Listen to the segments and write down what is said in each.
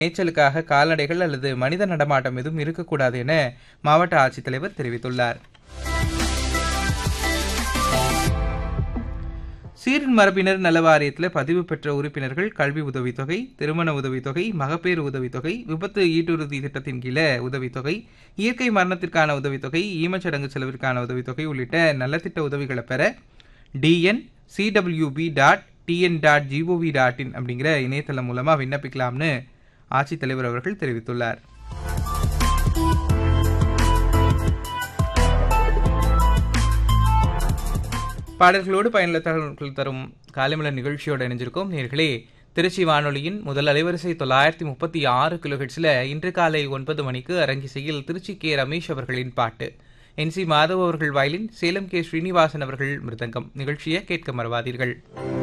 மேய்ச்சலுக்காக கால்நடைகள் அல்லது மனித நடமாட்டம் எதுவும் இருக்கக்கூடாது என மாவட்ட ஆட்சித்தலைவர் தெரிவித்துள்ளார் சீரின் மரபினர் நல வாரியத்தில் பதிவு பெற்ற உறுப்பினர்கள் கல்வி உதவித்தொகை திருமண உதவித்தொகை மகப்பேறு உதவித்தொகை விபத்து ஈட்டுறுதி திட்டத்தின் கீழே உதவித்தொகை இயற்கை மரணத்திற்கான உதவித்தொகை ஈமச்சடங்கு செலவிற்கான உதவித்தொகை உள்ளிட்ட நலத்திட்ட உதவிகளை பெற TN CWB dot TN dot GOV dot in அப்படிங்கிற இணையதளம் மூலமாக விண்ணப்பிக்கலாம்னு ஆட்சித்தலைவர் அவர்கள் தெரிவித்துள்ளார் பாடல்களோடு பயனுள்ள தகவல்கள் தரும் காலைமலர் நிகழ்ச்சியோடு இணைஞ்சிருக்கோம் நேர்களே திருச்சி வானொலியின் முதல் அலைவரிசை தொள்ளாயிரத்தி முப்பத்தி ஆறு கிலோஹெட்ஸில் இன்று காலை ஒன்பது மணிக்கு அரங்கிசையில் திருச்சி கே ரமேஷ் அவர்களின் பாட்டு என் சி மாதவ் அவர்கள் வயலின் சேலம் கே ஸ்ரீனிவாசன் அவர்கள் மிருதங்கம் நிகழ்ச்சியை கேட்க மறவாதீர்கள்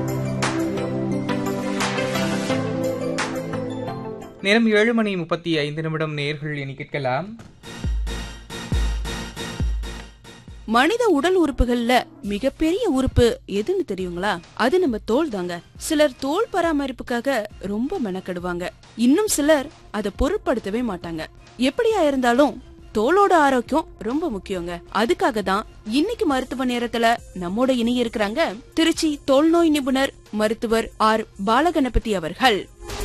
நேரம் ஏழு மணி முப்பத்தி ஐந்து நிமிடம் நேர்கள் இனி கேட்கலாம் மனித உடல் உறுப்புகள்ல மிகப்பெரிய உறுப்பு எதுன்னு தெரியுங்களா அது நம்ம தோல் தாங்க சிலர் தோல் பராமரிப்புக்காக ரொம்ப மெனக்கெடுவாங்க இன்னும் சிலர் அதை பொருட்படுத்தவே மாட்டாங்க எப்படியா இருந்தாலும் தோலோட ஆரோக்கியம் ரொம்ப முக்கியங்க அதுக்காக தான் இன்னைக்கு மருத்துவ நேரத்துல நம்மோட இணைய இருக்கிறாங்க திருச்சி தோல் நோய் நிபுணர் மருத்துவர் ஆர் பாலகணபதி அவர்கள்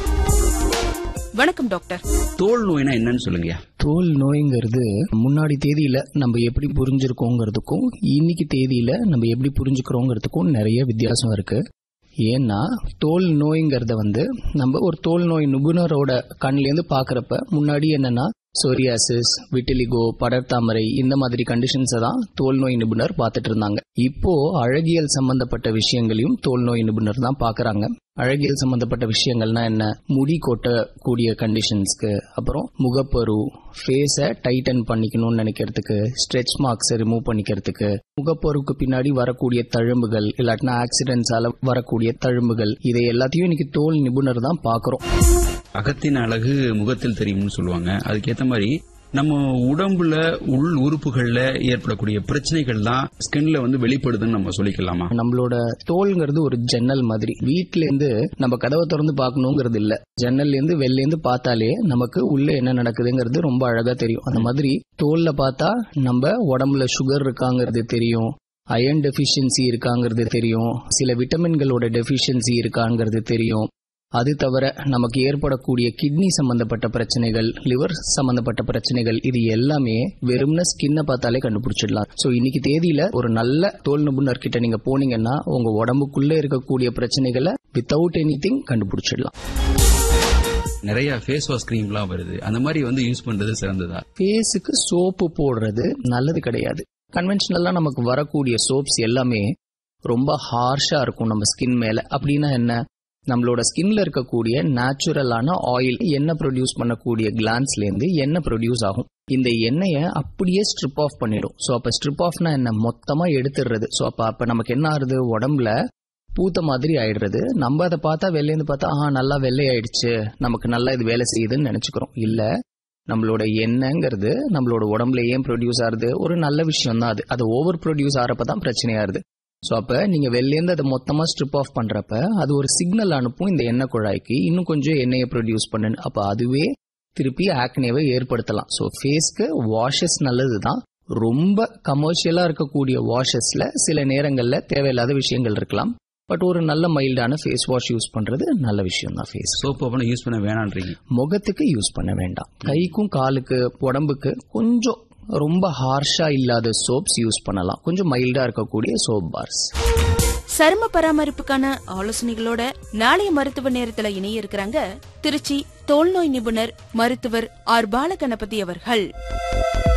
வணக்கம் டாக்டர் தோல் நோய்னா என்னன்னு சொல்லுங்கய்யா தோல் நோய்ங்கிறது முன்னாடி தேதியில நம்ம எப்படி புரிஞ்சிருக்கோங்கிறதுக்கும் இன்னைக்கு தேதியில நம்ம எப்படி புரிஞ்சுக்கிறோங்கிறதுக்கும் நிறைய வித்தியாசம் இருக்கு ஏன்னா தோல் நோய்ங்கிறத வந்து நம்ம ஒரு தோல் நோய் நிபுணரோட கண்லேருந்து பார்க்குறப்ப முன்னாடி என்னன்னா சோரியாசிஸ் விட்டிலிகோ படர்தாமரை இந்த மாதிரி கண்டிஷன்ஸை தான் தோல் நோய் நிபுணர் பார்த்துட்டு இருந்தாங்க இப்போ அழகியல் சம்பந்தப்பட்ட விஷயங்களையும் தோல் நோய் நிபுணர் தான் பார்க்கறாங்க அழகியல் சம்பந்தப்பட்ட விஷயங்கள்னா என்ன முடி கொட்டக்கூடிய கண்டிஷன்ஸ்க்கு அப்புறம் முகப்பரு ஃபேஸை டைட்டன் பண்ணிக்கணும்னு நினைக்கிறதுக்கு ஸ்ட்ரெச் மார்க்ஸை ரிமூவ் பண்ணிக்கிறதுக்கு முகப்பருவுக்கு பின்னாடி வரக்கூடிய தழும்புகள் இல்லாட்டினா ஆக்சிடென்ட்ஸால வரக்கூடிய தழும்புகள் இதை எல்லாத்தையும் இன்னைக்கு தோல் நிபுணர் தான் பார்க்கறோம் அகத்தின் அழகு முகத்தில் தெரியும்னு சொல்லுவாங்க அதுக்கேத்த மாதிரி நம்ம உடம்புல உள் உறுப்புகள்ல ஏற்படக்கூடிய பிரச்சனைகள் தான் ஸ்கின்ல வந்து வெளிப்படுதுன்னு நம்ம சொல்லிக்கலாமா நம்மளோட தோல்ங்கிறது ஒரு ஜன்னல் மாதிரி வீட்ல இருந்து நம்ம கதவை திறந்து பார்க்கணுங்கிறது இல்ல ஜன்னல்ல இருந்து வெளில இருந்து பார்த்தாலே நமக்கு உள்ள என்ன நடக்குதுங்கிறது ரொம்ப அழகா தெரியும் அந்த மாதிரி தோல்ல பார்த்தா நம்ம உடம்புல சுகர் இருக்காங்கிறது தெரியும் அயன் டெஃபிஷியன்சி இருக்காங்கிறது தெரியும் சில விட்டமின்களோட டெஃபிஷியன்சி இருக்காங்கிறது தெரியும் அது தவிர நமக்கு ஏற்படக்கூடிய கிட்னி சம்பந்தப்பட்ட பிரச்சனைகள் லிவர் சம்பந்தப்பட்ட பிரச்சனைகள் இது எல்லாமே வெறும்ன ஸ்கின்னை பார்த்தாலே கண்டுபிடிச்சிடலாம் ஸோ இன்னைக்கு தேதியில ஒரு நல்ல தோல் நிபுணர் கிட்ட நீங்க போனீங்கன்னா உங்க உடம்புக்குள்ள இருக்கக்கூடிய பிரச்சனைகளை வித்தவுட் எனி திங் கண்டுபிடிச்சிடலாம் நிறைய ஃபேஸ் வாஷ் கிரீம்லாம் வருது அந்த மாதிரி வந்து யூஸ் பண்றது சிறந்ததா ஃபேஸுக்கு சோப்பு போடுறது நல்லது கிடையாது கன்வென்ஷனலா நமக்கு வரக்கூடிய சோப்ஸ் எல்லாமே ரொம்ப ஹார்ஷா இருக்கும் நம்ம ஸ்கின் மேல அப்படின்னா என்ன நம்மளோட ஸ்கின்ல இருக்கக்கூடிய நேச்சுரலான ஆயில் எண்ணெய் ப்ரொடியூஸ் பண்ணக்கூடிய கிளான்ஸ்ல இருந்து எண்ணெய் ப்ரொடியூஸ் ஆகும் இந்த எண்ணெயை அப்படியே ஸ்ட்ரிப் ஆஃப் பண்ணிடும் ஸோ அப்ப ஸ்ட்ரிப் ஆஃப்னா என்ன மொத்தமா எடுத்துடுறது ஸோ அப்ப அப்ப நமக்கு என்ன ஆகுது உடம்புல பூத்த மாதிரி ஆயிடுறது நம்ம அதை பார்த்தா வெளிலேருந்து பார்த்தா ஆஹா நல்லா வெள்ளை ஆயிடுச்சு நமக்கு நல்லா இது வேலை செய்யுதுன்னு நினைச்சுக்கிறோம் இல்ல நம்மளோட எண்ணெய்ங்கிறது நம்மளோட உடம்புல ஏன் ப்ரொடியூஸ் ஆகுது ஒரு நல்ல விஷயம் தான் அது அது ஓவர் ப்ரொடியூஸ் ஆகிறப்ப தான் பிரச்சனையாருது ஸோ அப்போ நீங்கள் வெளிலேருந்து அதை மொத்தமாக ஸ்ட்ரிப் ஆஃப் பண்ணுறப்ப அது ஒரு சிக்னல் அனுப்பும் இந்த எண்ணெய் குழாய்க்கு இன்னும் கொஞ்சம் எண்ணெயை ப்ரொடியூஸ் பண்ணுன்னு அப்போ அதுவே திருப்பி ஆக்னேவை ஏற்படுத்தலாம் ஸோ ஃபேஸ்க்கு வாஷஸ் நல்லது தான் ரொம்ப கமர்ஷியலாக இருக்கக்கூடிய வாஷஸில் சில நேரங்களில் தேவையில்லாத விஷயங்கள் இருக்கலாம் பட் ஒரு நல்ல மைல்டான ஃபேஸ் வாஷ் யூஸ் பண்ணுறது நல்ல விஷயம் தான் ஃபேஸ் சோப் அப்பனா யூஸ் பண்ண வேணான்றீங்க முகத்துக்கு யூஸ் பண்ண வேண்டாம் கைக்கும் காலுக்கு உடம்புக்கு கொஞ்சம் ரொம்ப ஹார்ஷா இல்லாத சோப்ஸ் யூஸ் பண்ணலாம் கொஞ்சம் மைல்டா இருக்கக்கூடிய சோப் பார்ஸ் சரும பராமரிப்புக்கான ஆலோசனைகளோட நாளைய மருத்துவ நேரத்துல இணைய இருக்கிறாங்க திருச்சி தோல் நோய் நிபுணர் மருத்துவர் ஆர் பாலகணபதி அவர்கள்